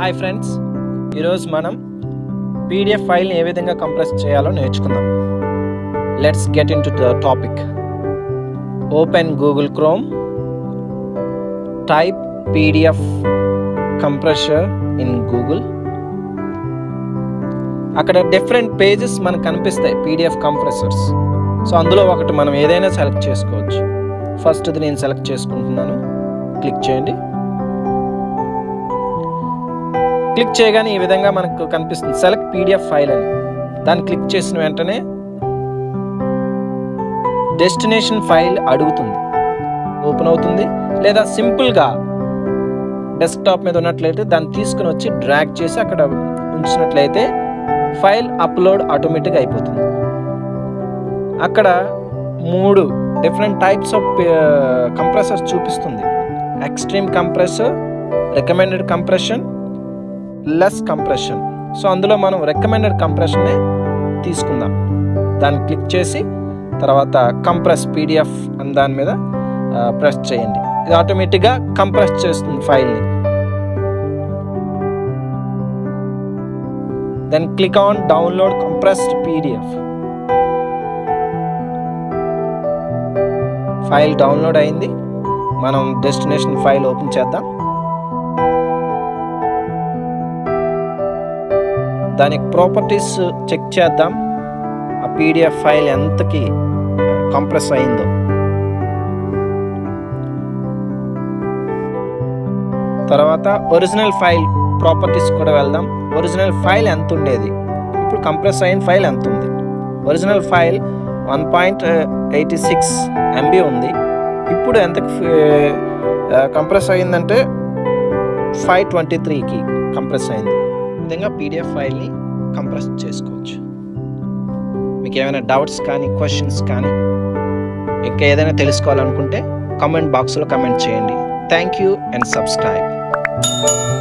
hi friends ఈరోజు మనం PDF ఫైల్ని ఏ విధంగా కంప్రెస్ చేయాలో నేర్చుకుందాం let's get into the topic open Google Chrome type PDF compressor in Google అక్కడ డిఫరెంట్ పేజెస్ మనకు కనిపిస్తాయి పీడిఎఫ్ కంప్రెసర్స్ సో అందులో ఒకటి మనం ఏదైనా సెలెక్ట్ చేసుకోవచ్చు ఫస్ట్ది నేను సెలెక్ట్ చేసుకుంటున్నాను క్లిక్ చేయండి క్లిక్ చేయగానే ఈ విధంగా మనకు కనిపిస్తుంది సెలెక్ట్ పీడిఎఫ్ ఫైల్ అని దాన్ని క్లిక్ చేసిన వెంటనే డెస్టినేషన్ ఫైల్ అడుగుతుంది ఓపెన్ అవుతుంది లేదా సింపుల్గా డెస్క్టాప్ మీద ఉన్నట్లయితే దాన్ని తీసుకుని వచ్చి డ్రాగ్ చేసి అక్కడ ఉంచినట్లయితే ఫైల్ అప్లోడ్ ఆటోమేటిక్గా అయిపోతుంది అక్కడ మూడు డిఫరెంట్ టైప్స్ ఆఫ్ కంప్రెసర్స్ చూపిస్తుంది extreme compressor recommended compression less compression so అందులో మనం రికమెండెడ్ కంప్రెషన్నే తీసుకుందాం దాన్ని క్లిక్ చేసి తర్వాత కంప్రెస్ పీడిఎఫ్ అని దాని మీద ప్రెస్ చేయండి ఇది ఆటోమేటిక్గా కంప్రెస్ చేస్తుంది ఫైల్ని then click on download compressed PDF file download అయింది మనం డెస్టినేషన్ ఫైల్ ఓపెన్ చేద్దాం దానికి ప్రాపర్టీస్ చెక్ చేద్దాం ఆ పీడిఎఫ్ ఫైల్ ఎంతకి కంప్రెస్ అయిందో తర్వాత ఒరిజినల్ ఫైల్ ప్రాపర్టీస్ కూడా వెళ్దాం ఒరిజినల్ ఫైల్ ఎంత ఉండేది ఇప్పుడు కంప్రెస్ అయిన ఫైల్ ఎంత ఉంది original file one point eighty six MB ఉంది ఇప్పుడు ఎంత కంప్రెస్ అయిందంటే ఫైవ్ ట్వంటీ త్రీకి కంప్రెస్ అయింది ఈ విధంగా పీడిఎఫ్ ఫైల్ని కంప్రెస్ చేసుకోవచ్చు మీకు ఏమైనా డౌట్స్ కానీ క్వశ్చన్స్ కానీ ఇంకా ఏదైనా తెలుసుకోవాలనుకుంటే కామెంట్ బాక్స్లో కమెంట్ చేయండి థ్యాంక్ యూ అండ్ సబ్స్క్రైబ్